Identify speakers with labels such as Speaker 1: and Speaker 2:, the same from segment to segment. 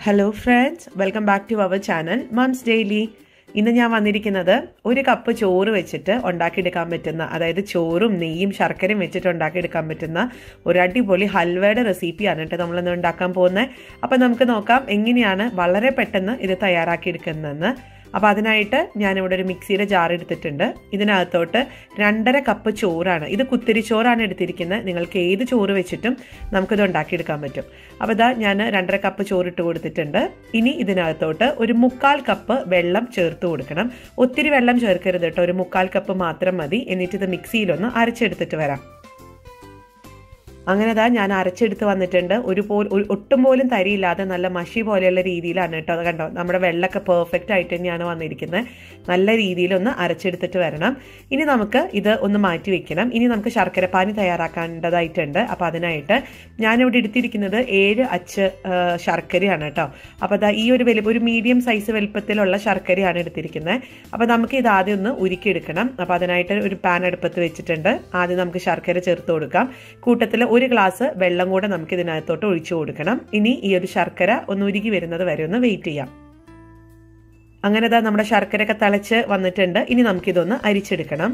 Speaker 1: hello friends welcome back to our channel mums daily ഇന്ന് ഞാൻ വന്നിരിക്കുന്നത് ഒരു കപ്പ് ചോറ് വെച്ചിട്ട് ഉണ്ടാക്കിയെടുക്കാൻ പറ്റുന്ന അതായത് ചോറും നെയ്യും ശർക്കരയും വെച്ചിട്ട് ഉണ്ടാക്കിയെടുക്കാൻ പറ്റുന്ന ഒരു അടിപൊളി ഹൽവയുടെ റെസിപ്പിയാണ് കേട്ടോ നമ്മളിന്ന് ഉണ്ടാക്കാൻ പോകുന്നത് അപ്പം നമുക്ക് നോക്കാം എങ്ങനെയാണ് വളരെ പെട്ടെന്ന് ഇത് തയ്യാറാക്കിയെടുക്കുന്നതെന്ന് അപ്പോൾ അതിനായിട്ട് ഞാനിവിടെ ഒരു മിക്സിയുടെ ജാർ എടുത്തിട്ടുണ്ട് ഇതിനകത്തോട്ട് രണ്ടര കപ്പ് ചോറാണ് ഇത് കുത്തിരി ചോറാണ് എടുത്തിരിക്കുന്നത് നിങ്ങൾക്ക് ഏത് ചോറ് വെച്ചിട്ടും നമുക്കിത് ഉണ്ടാക്കിയെടുക്കാൻ പറ്റും അപ്പോൾ ഇതാ ഞാൻ രണ്ടര കപ്പ് ചോറ് ഇട്ട് കൊടുത്തിട്ടുണ്ട് ഇനി ഇതിനകത്തോട്ട് ഒരു മുക്കാൽ കപ്പ് വെള്ളം ചേർത്ത് കൊടുക്കണം ഒത്തിരി വെള്ളം ചേർക്കരുത് കേട്ടോ ഒരു മുക്കാൽ കപ്പ് മാത്രം മതി എന്നിട്ട് ഇത് മിക്സിയിലൊന്ന് അരച്ചെടുത്തിട്ട് വരാം അങ്ങനെ ദാ ഞാൻ അരച്ചെടുത്ത് വന്നിട്ടുണ്ട് ഒരു പോൽ ഒട്ടും പോലും തരിയില്ലാതെ നല്ല മഷി പോലെയുള്ള രീതിയിലാണ് കേട്ടോ അത് കണ്ടോ നമ്മുടെ വെള്ളമൊക്കെ പെർഫെക്റ്റ് ആയിട്ട് തന്നെയാണ് വന്നിരിക്കുന്നത് നല്ല രീതിയിലൊന്ന് അരച്ചെടുത്തിട്ട് വരണം ഇനി നമുക്ക് ഇത് ഒന്ന് മാറ്റി വെക്കണം ഇനി നമുക്ക് ശർക്കരപ്പാനി തയ്യാറാക്കേണ്ടതായിട്ടുണ്ട് അപ്പോൾ അതിനായിട്ട് ഞാനിവിടെ എടുത്തിരിക്കുന്നത് ഏഴ് അച്ച് ശർക്കരയാണ് കേട്ടോ അപ്പോൾ അതാ ഈ ഒരു വലിപ്പം ഒരു മീഡിയം സൈസ് വലുപ്പത്തിലുള്ള ശർക്കരയാണ് എടുത്തിരിക്കുന്നത് അപ്പോൾ നമുക്ക് ഇത് ആദ്യം ഒന്ന് ഉരുക്കിയെടുക്കണം അപ്പോൾ അതിനായിട്ട് ഒരു പാൻ അടുപ്പത്ത് വെച്ചിട്ടുണ്ട് ആദ്യം നമുക്ക് ശർക്കര ചേർത്ത് കൊടുക്കാം കൂട്ടത്തിൽ ഒരു ഗ്ലാസ് വെള്ളം കൂടെ നമുക്ക് ഇതിനകത്തോട്ട് ഒഴിച്ചു കൊടുക്കണം ഇനി ഈ ഒരു ശർക്കര ഒന്ന് ഉരുകി വരുന്നത് വരെ ഒന്ന് വെയിറ്റ് ചെയ്യാം അങ്ങനെ ഇതാ നമ്മുടെ ശർക്കരയൊക്കെ തിളച്ച് വന്നിട്ടുണ്ട് ഇനി നമുക്കിതൊന്ന് അരിച്ചെടുക്കണം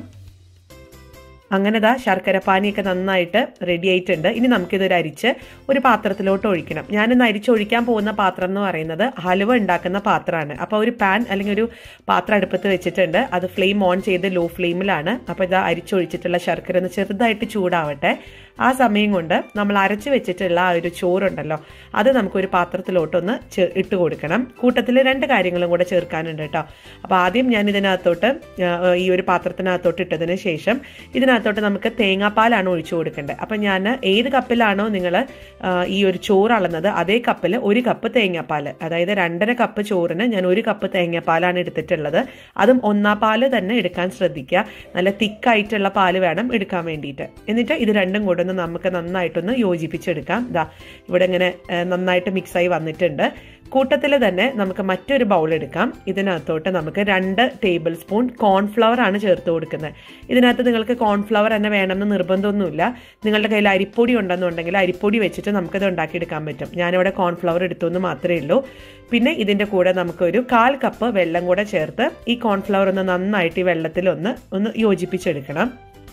Speaker 1: അങ്ങനെ ദാ ശർക്കര പാനിയൊക്കെ നന്നായിട്ട് റെഡി ആയിട്ടുണ്ട് ഇനി നമുക്കിതൊരു അരിച്ച് ഒരു പാത്രത്തിലോട്ട് ഒഴിക്കണം ഞാനിന്ന് അരിച്ചൊഴിക്കാൻ പോകുന്ന പാത്രം എന്ന് പറയുന്നത് ഹലുവ ഉണ്ടാക്കുന്ന പാത്രമാണ് അപ്പോൾ ഒരു പാൻ അല്ലെങ്കിൽ ഒരു പാത്രം അടുപ്പത്ത് വെച്ചിട്ടുണ്ട് അത് ഫ്ലെയിം ഓൺ ചെയ്ത് ലോ ഫ്ലെയിമിലാണ് അപ്പോൾ ഇതാ അരിച്ചൊഴിച്ചിട്ടുള്ള ശർക്കര ഒന്ന് ചെറുതായിട്ട് ചൂടാവട്ടെ ആ സമയം കൊണ്ട് നമ്മൾ അരച്ച് വെച്ചിട്ടുള്ള ആ ഒരു ചോറുണ്ടല്ലോ അത് നമുക്കൊരു പാത്രത്തിലോട്ടൊന്ന് ഇട്ട് കൊടുക്കണം കൂട്ടത്തിൽ രണ്ട് കാര്യങ്ങളും കൂടെ ചേർക്കാനുണ്ട് കേട്ടോ അപ്പോൾ ആദ്യം ഞാൻ ഇതിനകത്തോട്ട് ഈ ഒരു പാത്രത്തിനകത്തോട്ട് ഇട്ടതിന് ശേഷം ഇതിനകത്തോട്ട് നമുക്ക് തേങ്ങാപ്പാലാണ് ഒഴിച്ചു കൊടുക്കേണ്ടത് അപ്പം ഞാൻ ഏത് കപ്പിലാണോ നിങ്ങൾ ഈ ഒരു ചോറ് അളന്നത് അതേ കപ്പിൽ ഒരു കപ്പ് തേങ്ങാപ്പാൽ അതായത് രണ്ടര കപ്പ് ചോറിന് ഞാൻ ഒരു കപ്പ് തേങ്ങാപ്പാലാണ് എടുത്തിട്ടുള്ളത് അതും ഒന്നാം പാല് തന്നെ എടുക്കാൻ ശ്രദ്ധിക്കുക നല്ല തിക്കായിട്ടുള്ള പാല് വേണം എടുക്കാൻ വേണ്ടിയിട്ട് എന്നിട്ട് ഇത് രണ്ടും കൂടെ ഒന്ന് നമുക്ക് നന്നായിട്ടൊന്ന് യോജിപ്പിച്ചെടുക്കാം ഇതാ ഇവിടെ ഇങ്ങനെ നന്നായിട്ട് മിക്സായി വന്നിട്ടുണ്ട് കൂട്ടത്തിൽ തന്നെ നമുക്ക് മറ്റൊരു ബൗൾ എടുക്കാം ഇതിനകത്തോട്ട് നമുക്ക് രണ്ട് ടേബിൾ സ്പൂൺ കോൺഫ്ലവർ ആണ് ചേർത്ത് കൊടുക്കുന്നത് ഇതിനകത്ത് നിങ്ങൾക്ക് കോൺഫ്ലവർ തന്നെ വേണമെന്ന് നിർബന്ധമൊന്നുമില്ല നിങ്ങളുടെ കയ്യിൽ അരിപ്പൊടി ഉണ്ടെന്നുണ്ടെങ്കിൽ അരിപ്പൊടി വെച്ചിട്ട് നമുക്കത് ഉണ്ടാക്കിയെടുക്കാൻ പറ്റും ഞാനിവിടെ കോൺഫ്ലവർ എടുത്തു എന്ന് മാത്രമേ ഉള്ളൂ പിന്നെ ഇതിൻ്റെ കൂടെ നമുക്കൊരു കാൽ കപ്പ് വെള്ളം കൂടെ ചേർത്ത് ഈ കോൺഫ്ലവർ ഒന്ന് നന്നായിട്ട് ഈ വെള്ളത്തിലൊന്ന് ഒന്ന് യോജിപ്പിച്ചെടുക്കണം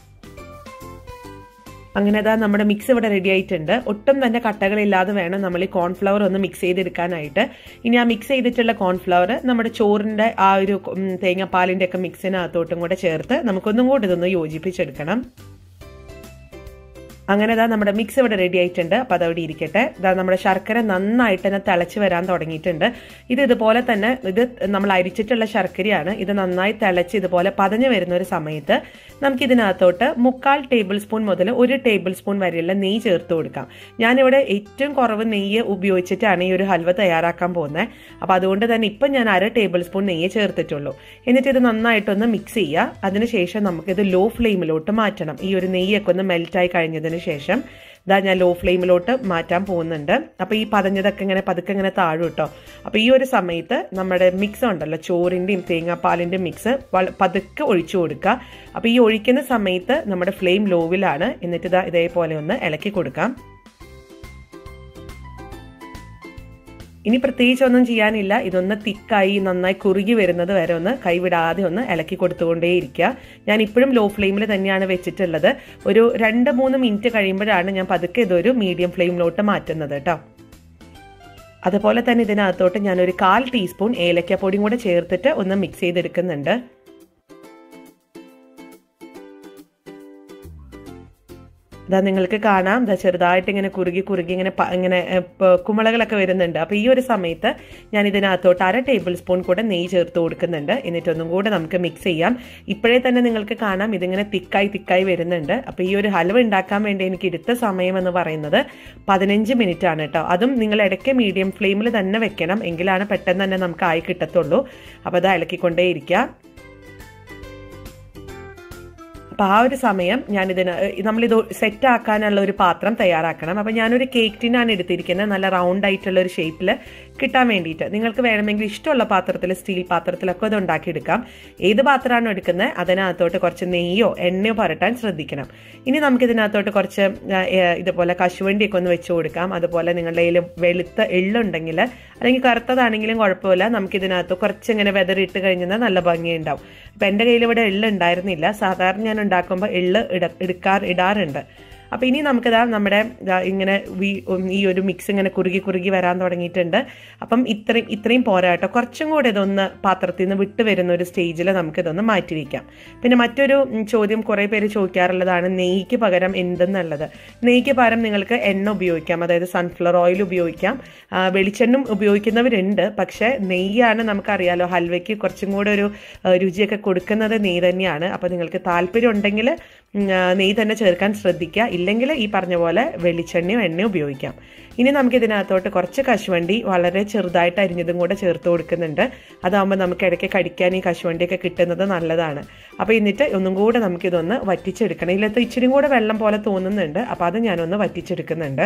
Speaker 1: അങ്ങനെ അതാ നമ്മുടെ മിക്സ് ഇവിടെ റെഡി ആയിട്ടുണ്ട് ഒട്ടും തന്നെ കട്ടകളില്ലാതെ വേണം നമ്മൾ ഈ കോൺഫ്ലവർ ഒന്ന് മിക്സ് ചെയ്തെടുക്കാനായിട്ട് ഇനി ആ മിക്സ് ചെയ്തിട്ടുള്ള കോൺഫ്ലവർ നമ്മുടെ ചോറിൻ്റെ ആ ഒരു തേങ്ങാപ്പാലിൻ്റെ ഒക്കെ മിക്സിനകത്തോട്ടും കൂടെ ചേർത്ത് നമുക്കൊന്നും കൂടി ഇതൊന്ന് യോജിപ്പിച്ചെടുക്കണം അങ്ങനെ ഇതാ നമ്മുടെ മിക്സ് ഇവിടെ റെഡി ആയിട്ടുണ്ട് അപ്പോൾ അതവിടെ ഇരിക്കട്ടെ ഇതാ നമ്മുടെ ശർക്കര നന്നായിട്ട് തന്നെ തിളച്ച് വരാൻ തുടങ്ങിയിട്ടുണ്ട് ഇത് ഇതുപോലെ തന്നെ ഇത് നമ്മൾ അരിച്ചിട്ടുള്ള ശർക്കരയാണ് ഇത് നന്നായി തിളച്ച് ഇതുപോലെ പതഞ്ഞു വരുന്ന ഒരു സമയത്ത് നമുക്ക് ഇതിനകത്തോട്ട് മുക്കാൽ ടേബിൾ സ്പൂൺ മുതൽ ഒരു ടേബിൾ സ്പൂൺ വരെയുള്ള നെയ്യ് ചേർത്ത് കൊടുക്കാം ഞാനിവിടെ ഏറ്റവും കുറവ് നെയ്യ് ഉപയോഗിച്ചിട്ടാണ് ഈ ഒരു ഹൽവ തയ്യാറാക്കാൻ പോകുന്നത് അപ്പോൾ അതുകൊണ്ട് തന്നെ ഇപ്പം ഞാൻ അര ടേബിൾ സ്പൂൺ നെയ്യ് ചേർത്തിട്ടുള്ളൂ എന്നിട്ട് ഇത് നന്നായിട്ടൊന്ന് മിക്സ് ചെയ്യുക അതിനുശേഷം നമുക്കിത് ലോ ഫ്ലെയിമിലോട്ട് മാറ്റണം ഈ ഒരു നെയ്യൊക്കെ ഒന്ന് മെൽറ്റായി കഴിഞ്ഞതിന് ശേഷം ഇതാ ഞാൻ ലോ ഫ്ലെയിമിലോട്ട് മാറ്റാൻ പോകുന്നുണ്ട് അപ്പോൾ ഈ പതഞ്ഞതൊക്കെ ഇങ്ങനെ പതുക്കെ ഇങ്ങനെ താഴും കേട്ടോ അപ്പോൾ ഈ ഒരു സമയത്ത് നമ്മുടെ മിക്സ് ഉണ്ടല്ലോ ചോറിൻ്റെയും തേങ്ങാപ്പാലിൻ്റെയും മിക്സ് പതുക്കെ ഒഴിച്ചു കൊടുക്കുക അപ്പോൾ ഈ ഒഴിക്കുന്ന സമയത്ത് നമ്മുടെ ഫ്ലെയിം ലോവിലാണ് എന്നിട്ട് ഇതാ ഇതേപോലെ ഒന്ന് ഇളക്കി കൊടുക്കാം ഇനി പ്രത്യേകിച്ച് ഒന്നും ചെയ്യാനില്ല ഇതൊന്ന് തിക്കായി നന്നായി കുറുകി വരുന്നത് വരെ ഒന്ന് കൈവിടാതെ ഒന്ന് ഇളക്കി കൊടുത്തുകൊണ്ടേയിരിക്കുക ഞാൻ ഇപ്പോഴും ലോ ഫ്ലെയിമിൽ തന്നെയാണ് വെച്ചിട്ടുള്ളത് ഒരു രണ്ട് മൂന്ന് മിനിറ്റ് കഴിയുമ്പോഴാണ് ഞാൻ പതുക്കെ ഇതൊരു മീഡിയം ഫ്ലെയിമിലോട്ട് മാറ്റുന്നത് കേട്ടോ അതുപോലെ തന്നെ ഇതിനകത്തോട്ട് ഞാനൊരു കാൽ ടീസ്പൂൺ ഏലക്കപ്പൊടിയും കൂടെ ചേർത്തിട്ട് ഒന്ന് മിക്സ് ചെയ്തെടുക്കുന്നുണ്ട് ഇതാ നിങ്ങൾക്ക് കാണാം ഇതാ ചെറുതായിട്ട് ഇങ്ങനെ കുറുകി കുറുകി ഇങ്ങനെ ഇങ്ങനെ കുമളകളൊക്കെ വരുന്നുണ്ട് അപ്പോൾ ഈ ഒരു സമയത്ത് ഞാൻ ഇതിനകത്തോട്ട് അര ടേബിൾ സ്പൂൺ കൂടെ നെയ്യ് ചേർത്ത് കൊടുക്കുന്നുണ്ട് എന്നിട്ടൊന്നും കൂടെ നമുക്ക് മിക്സ് ചെയ്യാം ഇപ്പോഴേ തന്നെ നിങ്ങൾക്ക് കാണാം ഇതിങ്ങനെ തിക്കായി തിക്കായി വരുന്നുണ്ട് അപ്പോൾ ഈ ഒരു ഹൽവ ഉണ്ടാക്കാൻ വേണ്ടി എനിക്ക് എടുത്ത സമയം എന്ന് പറയുന്നത് പതിനഞ്ച് മിനിറ്റ് ആണ് കേട്ടോ അതും നിങ്ങൾ ഇടയ്ക്ക് മീഡിയം ഫ്ലെയിമിൽ തന്നെ വെക്കണം എങ്കിലാണ് പെട്ടെന്ന് തന്നെ നമുക്ക് ആയി കിട്ടത്തുള്ളൂ അപ്പോൾ അത് ഇളക്കിക്കൊണ്ടേയിരിക്കുക അപ്പോൾ ആ ഒരു സമയം ഞാനിതിന് നമ്മളിത് സെറ്റ് ആക്കാനുള്ള ഒരു പാത്രം തയ്യാറാക്കണം അപ്പോൾ ഞാനൊരു കേക്ക് ടിനാണ് എടുത്തിരിക്കുന്നത് നല്ല റൗണ്ട് ആയിട്ടുള്ള ഒരു ഷേപ്പിൽ കിട്ടാൻ വേണ്ടിയിട്ട് നിങ്ങൾക്ക് വേണമെങ്കിൽ ഇഷ്ടമുള്ള പാത്രത്തിൽ സ്റ്റീൽ പാത്രത്തിലൊക്കെ ഇത് ഉണ്ടാക്കിയെടുക്കാം ഏത് പാത്രമാണോ എടുക്കുന്നത് അതിനകത്തോട്ട് കുറച്ച് നെയ്യോ എണ്ണയോ പുരട്ടാൻ ശ്രദ്ധിക്കണം ഇനി നമുക്ക് ഇതിനകത്തോട്ട് കുറച്ച് ആ, ഏ, ഇതുപോലെ കശുവണ്ടിയൊക്കെ ഒന്ന് വെച്ച് കൊടുക്കാം അതുപോലെ നിങ്ങളുടെ കയ്യിൽ വെളുത്ത എള്ളുണ്ടെങ്കിൽ അല്ലെങ്കിൽ കറുത്തതാണെങ്കിലും കുഴപ്പമില്ല നമുക്ക് ഇതിനകത്ത് കുറച്ച് ഇങ്ങനെ വെതറിട്ട് കഴിഞ്ഞാൽ നല്ല ഭംഗിയുണ്ടാവും ഇപ്പം എൻ്റെ കയ്യിൽ ഇവിടെ എള്ള് ഉണ്ടായിരുന്നില്ല സാധാരണ ഞാൻ ഉണ്ടാക്കുമ്പോൾ എള്ള് ഇട എടുക്കാർ ഇടാറുണ്ട് അപ്പോൾ ഇനി നമുക്കിതാ നമ്മുടെ ദാ ഇങ്ങനെ വി- ഉം ഈ ഒരു മിക്സ് ഇങ്ങനെ കുറുകി കുറുകി വരാൻ തുടങ്ങിയിട്ടുണ്ട് അപ്പം ഇത്രയും ഇത്രയും പോരാട്ടോ കുറച്ചും കൂടെ ഇതൊന്ന് പാത്രത്തിൽ നിന്ന് വിട്ട് വരുന്ന ഒരു സ്റ്റേജിൽ നമുക്കിതൊന്ന് മാറ്റി വയ്ക്കാം പിന്നെ മറ്റൊരു ഉം, ചോദ്യം കുറേ പേര് ചോദിക്കാറുള്ളതാണ് നെയ്ക്ക് പകരം എന്തെന്നുള്ളത് നെയ്ക്ക് പകരം നിങ്ങൾക്ക് എണ്ണ ഉപയോഗിക്കാം അതായത് സൺഫ്ലവർ ഓയിൽ ഉപയോഗിക്കാം ആ, വെളിച്ചെണ്ണ ഉപയോഗിക്കുന്നവരുണ്ട് പക്ഷേ നെയ്യാണ് നമുക്കറിയാലോ ഹൽവയ്ക്ക് കുറച്ചും കൂടെ ഒരു ആ, രുചിയൊക്കെ കൊടുക്കുന്നത് നെയ്യ് തന്നെയാണ് അപ്പോൾ നിങ്ങൾക്ക് താല്പര്യം ഉണ്ടെങ്കിൽ ഉം, ആ, നെയ്യ് തന്നെ ചേർക്കാൻ ശ്രദ്ധിക്കുക ഇല്ലെങ്കിൽ ഈ പറഞ്ഞ പോലെ വെളിച്ചെണ്ണയോ എണ്ണയോ ഉപയോഗിക്കാം ഇനി നമുക്ക് ഇതിനകത്തോട്ട് കുറച്ച് കശുവണ്ടി വളരെ ചെറുതായിട്ട് അരിഞ്ഞതും കൂടെ ചേർത്ത് കൊടുക്കുന്നുണ്ട് അതാകുമ്പോൾ നമുക്ക് ഇടയ്ക്ക് കടിക്കാൻ ഈ കശുവണ്ടിയൊക്കെ കിട്ടുന്നത് നല്ലതാണ് അപ്പോൾ എന്നിട്ട് ഒന്നും കൂടെ നമുക്കിതൊന്ന് വറ്റിച്ചെടുക്കണം ഇതിലത്തെ ഇച്ചിരി കൂടെ വെള്ളം പോലെ തോന്നുന്നുണ്ട് അപ്പോൾ അത് ഞാനൊന്ന് വറ്റിച്ചെടുക്കുന്നുണ്ട്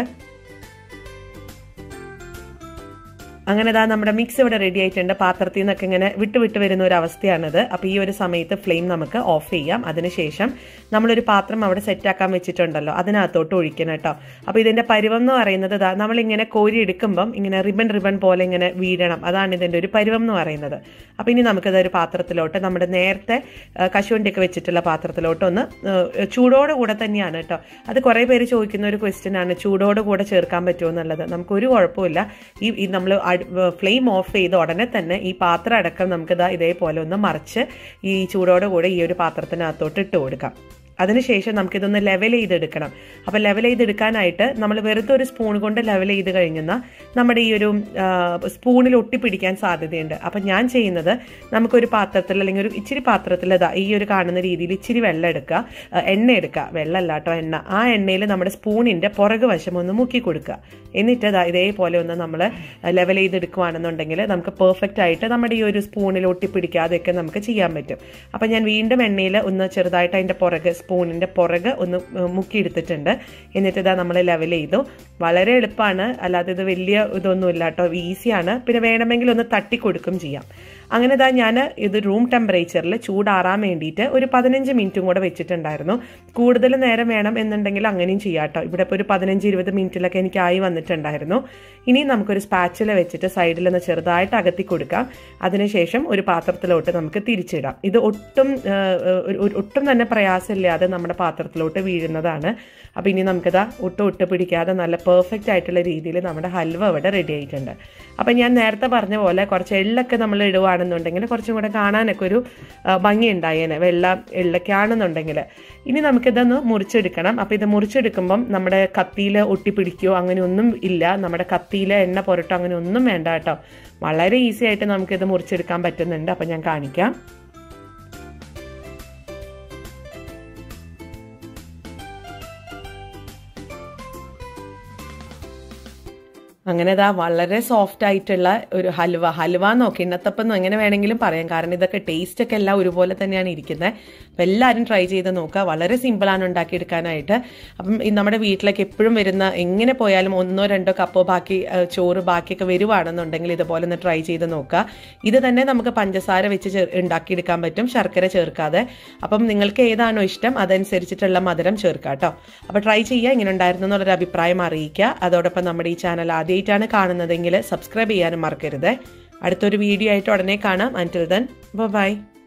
Speaker 1: അങ്ങനെ ഇതാ നമ്മുടെ മിക്സ് ഇവിടെ റെഡി ആയിട്ടുണ്ട് പാത്രത്തിൽ നിന്നൊക്കെ ഇങ്ങനെ വിട്ട് വിട്ട് വരുന്ന ഒരു അവസ്ഥയാണിത് അപ്പോൾ ഈ ഒരു സമയത്ത് ഫ്ലെയിം നമുക്ക് ഓഫ് ചെയ്യാം അതിനുശേഷം നമ്മളൊരു പാത്രം അവിടെ സെറ്റാക്കാൻ വെച്ചിട്ടുണ്ടല്ലോ അതിനകത്തോട്ട് ഒഴിക്കണം കേട്ടോ അപ്പോൾ ഇതിൻ്റെ പരുവം എന്ന് പറയുന്നത് ഇതാ നമ്മളിങ്ങനെ കോരി എടുക്കുമ്പം ഇങ്ങനെ റിബൺ റിബൺ പോലെ ഇങ്ങനെ വീഴണം അതാണ് ഇതിൻ്റെ ഒരു പരുവം എന്ന് പറയുന്നത് അപ്പോൾ ഇനി നമുക്കിത് ഒരു പാത്രത്തിലോട്ട് നമ്മുടെ നേരത്തെ ആ, കശുവണ്ടിയൊക്കെ വെച്ചിട്ടുള്ള പാത്രത്തിലോട്ട് ഒന്ന് ആ, ചൂടോടെ കൂടെ തന്നെയാണ് കേട്ടോ അത് കുറേ പേര് ചോദിക്കുന്ന ഒരു ക്വസ്റ്റ്യൻ ആണ് ചൂടോടെ കൂടെ ചേർക്കാൻ പറ്റുമോ എന്നുള്ളത് നമുക്ക് ഒരു കുഴപ്പമില്ല ഈ ഈ നമ്മൾ ഫ്ലെയിം ഓഫ് ചെയ്ത ഉടനെ തന്നെ ഈ പാത്രം അടക്കം നമുക്കിതാ ഇതേപോലെ ഒന്ന് മറിച്ച് ഈ ചൂടോടെ കൂടെ ഈ ഒരു പാത്രത്തിനകത്തോട്ട് ഇട്ട് കൊടുക്കാം അതിനുശേഷം നമുക്കിതൊന്ന് ലെവൽ ചെയ്തെടുക്കണം അപ്പോൾ ലെവൽ ചെയ്തെടുക്കാനായിട്ട് നമ്മൾ വെറുതെ ഒരു സ്പൂൺ കൊണ്ട് ലെവൽ ചെയ്ത് കഴിഞ്ഞാൽ നമ്മുടെ ഈ ഒരു ആ, സ്പൂണിൽ ഒട്ടിപ്പിടിക്കാൻ സാധ്യതയുണ്ട് അപ്പം ഞാൻ ചെയ്യുന്നത് നമുക്കൊരു പാത്രത്തിൽ അല്ലെങ്കിൽ ഒരു ഇച്ചിരി പാത്രത്തിൽ ഇതാ ഈ ഒരു കാണുന്ന രീതിയിൽ ഇച്ചിരി വെള്ളം എടുക്കുക ആ, എണ്ണ എടുക്കുക വെള്ളമല്ല കേട്ടോ എണ്ണ ആ എണ്ണയിൽ നമ്മുടെ സ്പൂണിൻ്റെ പുറകു വശം ഒന്ന് മുക്കി കൊടുക്കുക എന്നിട്ട് ദാ ഇതേപോലെ ഒന്ന് നമ്മൾ ലെവൽ ചെയ്തെടുക്കുകയാണെന്നുണ്ടെങ്കിൽ നമുക്ക് പെർഫെക്റ്റ് ആയിട്ട് നമ്മുടെ ഈ ഒരു സ്പൂണിൽ ഒട്ടിപ്പിടിക്കാതെയൊക്കെ നമുക്ക് ചെയ്യാൻ പറ്റും അപ്പം ഞാൻ വീണ്ടും എണ്ണയിൽ ഒന്ന് ചെറുതായിട്ട് അതിൻ്റെ പുറക് സ്പൂണിൻ്റെ പുറക് ഒന്ന് ഏഹ്, മുക്കിയെടുത്തിട്ടുണ്ട് എന്നിട്ട് ഇതാ നമ്മൾ ലെവൽ ചെയ്തു വളരെ എളുപ്പമാണ് അല്ലാതെ ഇത് വലിയ ഇതൊന്നുമില്ല കേട്ടോ ഈസിയാണ് പിന്നെ വേണമെങ്കിൽ ഒന്ന് തട്ടി കൊടുക്കും ചെയ്യാം അങ്ങനെ ഇതാ ഞാൻ ഇത് റൂം ടെമ്പറേച്ചറിൽ ചൂടാറാൻ വേണ്ടിയിട്ട് ഒരു പതിനഞ്ച് മിനിറ്റും കൂടെ വെച്ചിട്ടുണ്ടായിരുന്നു കൂടുതൽ നേരം വേണം എന്നുണ്ടെങ്കിൽ അങ്ങനെയും ചെയ്യാം കേട്ടോ ഇവിടെ ഇപ്പോൾ ഒരു പതിനഞ്ച് ഇരുപത് മിനിറ്റിലൊക്കെ എനിക്ക് ആയി വന്നിട്ടുണ്ടായിരുന്നു ഇനി നമുക്കൊരു സ്പാച്ചില വെച്ചിട്ട് സൈഡിൽ ഒന്ന് ചെറുതായിട്ട് അകത്തി കൊടുക്കാം അതിനുശേഷം ഒരു പാത്രത്തിലോട്ട് നമുക്ക് തിരിച്ചിടാം ഇത് ഒട്ടും ആ, ഒരു- ഒരു- ഒട്ടും തന്നെ പ്രയാസമില്ലാതെ നമ്മുടെ പാത്രത്തിലോട്ട് വീഴുന്നതാണ് അപ്പോൾ ഇനി നമുക്കിതാ ഒട്ടും ഒട്ട് പിടിക്കാതെ നല്ല പെർഫെക്റ്റ് ആയിട്ടുള്ള രീതിയിൽ നമ്മുടെ ഹൽവ ഇവിടെ റെഡി ആയിട്ടുണ്ട് അപ്പം ഞാൻ നേരത്തെ പറഞ്ഞ പോലെ കുറച്ച് എള്ളൊക്കെ നമ്മൾ ഇടുവാണെന്നുണ്ടെങ്കിൽ കുറച്ചും കൂടെ കാണാനൊക്കെ ഒരു ആ, ഭംഗി ഉണ്ടായേനെ വെള്ള എള്ളൊക്കെ ആണെന്നുണ്ടെങ്കിൽ ഇനി നമുക്കിതൊന്ന് മുറിച്ചെടുക്കണം അപ്പോൾ ഇത് മുറിച്ചെടുക്കുമ്പം നമ്മുടെ കത്തിയിൽ ഒട്ടിപ്പിടിക്കുകയോ അങ്ങനെ ഒന്നും ഇല്ല നമ്മുടെ കത്തിയിൽ എണ്ണ പുരട്ടോ അങ്ങനെ ഒന്നും വേണ്ട കേട്ടോ വളരെ ഈസി ആയിട്ട് നമുക്കിത് മുറിച്ചെടുക്കാൻ പറ്റുന്നുണ്ട് അപ്പം ഞാൻ കാണിക്കാം അങ്ങനെ ഇതാ വളരെ സോഫ്റ്റ് ആയിട്ടുള്ള ഒരു ഹൽവ ഹൽവ നോക്കി ഇന്നത്തപ്പം എങ്ങനെ വേണമെങ്കിലും പറയാം കാരണം ഇതൊക്കെ ടേസ്റ്റ് ഒക്കെ എല്ലാം ഒരുപോലെ തന്നെയാണ് ഇരിക്കുന്നത് അപ്പം എല്ലാവരും ട്രൈ ചെയ്ത് നോക്കുക വളരെ സിമ്പിളാണ് ഉണ്ടാക്കിയെടുക്കാനായിട്ട് അപ്പം ഈ നമ്മുടെ വീട്ടിലേക്ക് എപ്പോഴും വരുന്ന എങ്ങനെ പോയാലും ഒന്നോ രണ്ടോ കപ്പോ ബാക്കി ആ, ചോറ് ബാക്കിയൊക്കെ വരുവാണെന്നുണ്ടെങ്കിൽ ഇതുപോലെ ഒന്ന് ട്രൈ ചെയ്ത് നോക്കുക ഇത് തന്നെ നമുക്ക് പഞ്ചസാര വെച്ച് ചേർ ഉണ്ടാക്കിയെടുക്കാൻ പറ്റും ശർക്കര ചേർക്കാതെ അപ്പം നിങ്ങൾക്ക് ഏതാണോ ഇഷ്ടം അതനുസരിച്ചിട്ടുള്ള മധുരം ചേർക്കുക കേട്ടോ അപ്പോൾ ട്രൈ ചെയ്യുക ഇങ്ങനെ ഉണ്ടായിരുന്നു എന്നുള്ളൊരു അഭിപ്രായം അറിയിക്കുക അതോടൊപ്പം നമ്മുടെ ഈ ചാനൽ ആദ്യമായിട്ടാണ് കാണുന്നതെങ്കിൽ സബ്സ്ക്രൈബ് ചെയ്യാനും മറക്കരുത് അടുത്തൊരു വീഡിയോ ആയിട്ട് ഉടനെ കാണാം അൻറ്റിൽ ദൻ ബൈ